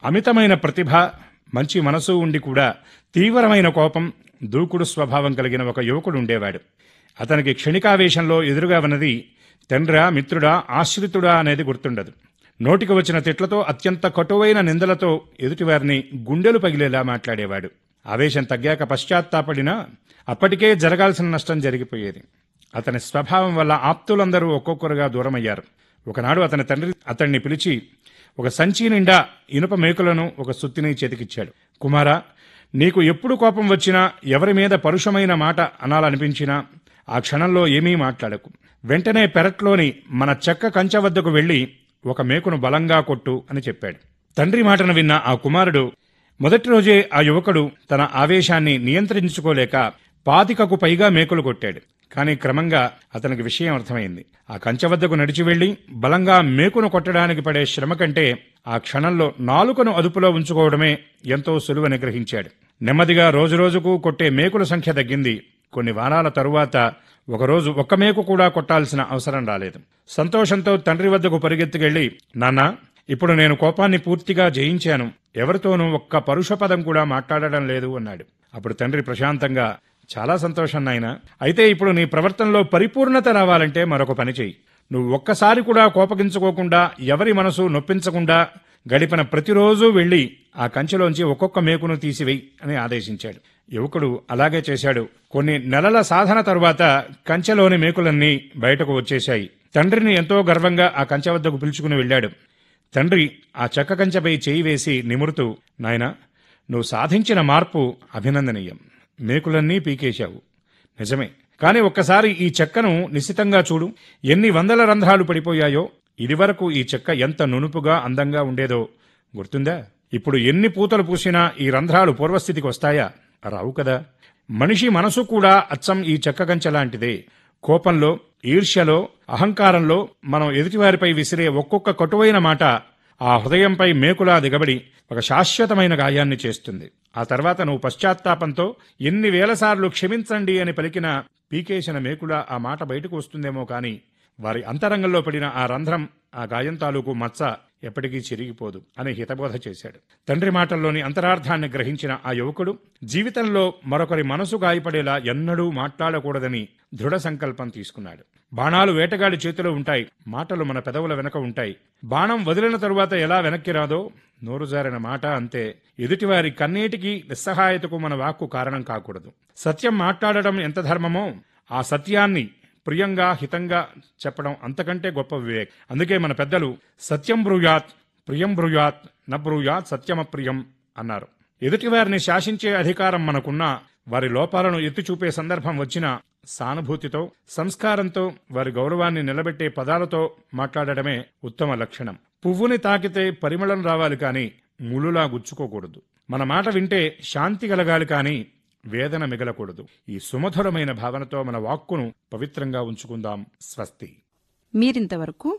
అమితమైన ప్రతిభ మంచి మనసు ఉండి కూడా తీవ్రమైన కోపం దూకుడు స్వభావం కలిగిన ఒక యువకుడు ఉండేవాడు అతనికి క్షణికావేశంలో ఎదురుగా ఉన్నది తండ్రా మిత్రుడా ఆశ్రితుడా అనేది గుర్తుండదు నోటికి వచ్చిన తిట్లతో అత్యంత కటువైన నిందలతో ఎదుటివారిని గుండెలు పగిలేలా మాట్లాడేవాడు ఆవేశం తగ్గాక పశ్చాత్తాపడినా అప్పటికే జరగాల్సిన నష్టం జరిగిపోయేది అతని స్వభావం వల్ల ఆప్తులందరూ ఒక్కొక్కరుగా దూరమయ్యారు ఒకనాడు అతని తండ్రి అతన్ని పిలిచి ఒక సంచి నిండా ఇనుప మేకులను ఒక సుత్తిని చేతికిచ్చాడు కుమారా నీకు ఎప్పుడు కోపం వచ్చినా ఎవరి మీద పరుషమైన మాట అనాలనిపించినా ఆ క్షణంలో ఏమీ మాట్లాడకు వెంటనే పెరట్లోని మన చెక్క కంచె వద్దకు వెళ్లి ఒక మేకును బలంగా కొట్టు అని చెప్పాడు తండ్రి మాటను విన్న ఆ కుమారుడు మొదటి రోజే ఆ యువకుడు తన ఆవేశాన్ని నియంత్రించుకోలేక పాతికకు పైగా మేకులు కొట్టాడు కానీ క్రమంగా అతనికి విషయం అర్థమైంది ఆ కంచె వద్దకు నడిచి వెళ్లి బలంగా మేకును కొట్టడానికి పడే శ్రమ కంటే ఆ క్షణంలో నాలుకను అదుపులో ఉంచుకోవడమే ఎంతో సులువని గ్రహించాడు నెమ్మదిగా రోజురోజుకు కొట్టే మేకుల సంఖ్య తగ్గింది కొన్ని వారాల తరువాత ఒకరోజు ఒక్క మేకు కూడా కొట్టాల్సిన అవసరం రాలేదు సంతోషంతో తండ్రి వద్దకు పరిగెత్తుకెళ్లి నాన్న ఇప్పుడు నేను కోపాన్ని పూర్తిగా జయించాను ఎవరితోనూ ఒక్క పరుష పదం కూడా మాట్లాడడం లేదు అన్నాడు అప్పుడు తండ్రి ప్రశాంతంగా చాలా సంతోషం నాయనా అయితే ఇప్పుడు నీ ప్రవర్తనలో పరిపూర్ణత రావాలంటే మరొక పని చెయ్యి నువ్వు ఒక్కసారి కూడా కోపగించుకోకుండా ఎవరి మనసు నొప్పించకుండా గడిపిన ప్రతిరోజు వెళ్లి ఆ కంచెలోంచి ఒక్కొక్క మేకును తీసివేయి అని ఆదేశించాడు యువకుడు అలాగే చేశాడు కొన్ని నెలల సాధన తరువాత కంచెలోని మేకులన్నీ బయటకు వచ్చేశాయి తండ్రిని ఎంతో గర్వంగా ఆ కంచె వద్దకు పిలుచుకుని వెళ్ళాడు తండ్రి ఆ చెక్క కంచెపై చేయి వేసి నిమురుతూ నాయనా నువ్వు సాధించిన మార్పు అభినందనీయం మేకులన్నీ పీకేశావు నిజమే కానీ ఒక్కసారి ఈ చెక్కను నిశితంగా చూడు ఎన్ని వందల రంధ్రాలు పడిపోయాయో ఇదివరకు ఈ చెక్క ఎంత నునుపుగా అందంగా ఉండేదో గుర్తుందా ఇప్పుడు ఎన్ని పూతలు పూసినా ఈ రంధ్రాలు పూర్వస్థితికి వస్తాయా రావు కదా మనిషి మనసు కూడా అచ్చం ఈ చెక్క కంచె లాంటిదే కోపంలో ఈర్ష్యలో అహంకారంలో మనం ఎదుటివారిపై విసిరే ఒక్కొక్క కటువైన మాట ఆ హృదయంపై మేకులా దిగబడి ఒక శాశ్వతమైన గాయాన్ని చేస్తుంది ఆ తర్వాత నువ్వు పశ్చాత్తాపంతో ఎన్ని వేలసార్లు క్షమించండి అని పలికిన పీకేసిన మేకులా ఆ మాట బయటకు వస్తుందేమో కాని వారి అంతరంగంలో పడిన ఆ రంధ్రం ఆ గాయం తాలూకు మచ్చ ఎప్పటికీ చిరిగిపోదు అని హితబోధ చేశాడు తండ్రి మాటల్లోని అంతరార్థాన్ని గ్రహించిన ఆ యువకుడు జీవితంలో మరొకరి మనసు గాయపడేలా ఎన్నడూ మాట్లాడకూడదని దృఢ సంకల్పం తీసుకున్నాడు బాణాలు వేటగాడి చేతిలో ఉంటాయి మాటలు మన పెదవుల వెనక ఉంటాయి బాణం వదిలిన తరువాత ఎలా వెనక్కి రాదో నోరు జారిన మాట అంతే ఎదుటివారి కన్నీటికి నిస్సహాయతకు మన వాక్కు కారణం కాకూడదు సత్యం మాట్లాడడం ఎంత ధర్మమో ఆ సత్యాన్ని ప్రియంగా హితంగా చెప్పడం అంతకంటే గొప్ప వివేక్ అందుకే మన పెద్దలు సత్యం బ్రూయాత్ ప్రియం బ్రూయాత్ న బ్రూయాత్ సత్యమప్రియం అన్నారు ఎదుటివారిని శాసించే అధికారం మనకున్నా వారి లోపాలను ఎత్తి చూపే సందర్భం వచ్చినా సానుభూతితో సంస్కారంతో వారి గౌరవాన్ని నిలబెట్టే పదాలతో మాట్లాడడమే ఉత్తమ లక్షణం పువ్వుని తాకితే పరిమళం రావాలి కాని ములులా గుచ్చుకోకూడదు మన మాట వింటే శాంతి కలగాలి కాని వేదన మిగలకూడదు ఈ సుమధురమైన భావనతో మన వాక్కును పవిత్రంగా ఉంచుకుందాం స్వస్తి మీరింతవరకు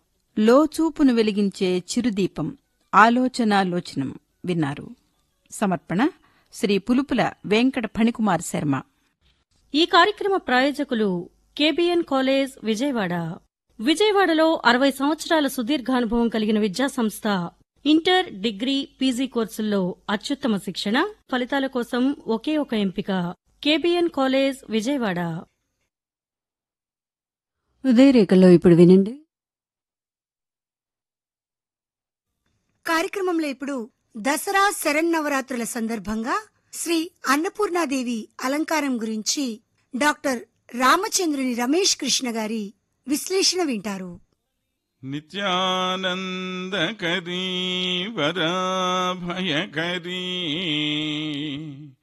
లోచూపును వెలిగించే చిరుదీపం ఆలోచనాలోచనం విన్నారు సమర్పణ శ్రీ పులుపుల వెంకట ఫణికుమార్ శర్మ ఈ కార్యక్రమ ప్రాయోజకులు కేబిఎన్ కాలేజ్ విజయవాడ విజయవాడలో అరవై సంవత్సరాల సుదీర్ఘానుభవం కలిగిన విద్యా సంస్థ ఇంటర్ డిగ్రీ పీజీ కోర్సుల్లో అత్యుత్తమ శిక్షణ ఫలితాల కోసం ఒకే ఒక ఎంపిక కేబిఎన్ కాలేజ్ విజయవాడ ఉదయరేఖలో ఇప్పుడు వినండి కార్యక్రమంలో ఇప్పుడు దసరా శరన్నవరాత్రుల సందర్భంగా శ్రీ అన్నపూర్ణాదేవి అలంకారం గురించి డాక్టర్ రామచంద్రుని రమేష్ కృష్ణ గారి విశ్లేషణ వింటారు నిత్యానందకరీ వరాభయకరీ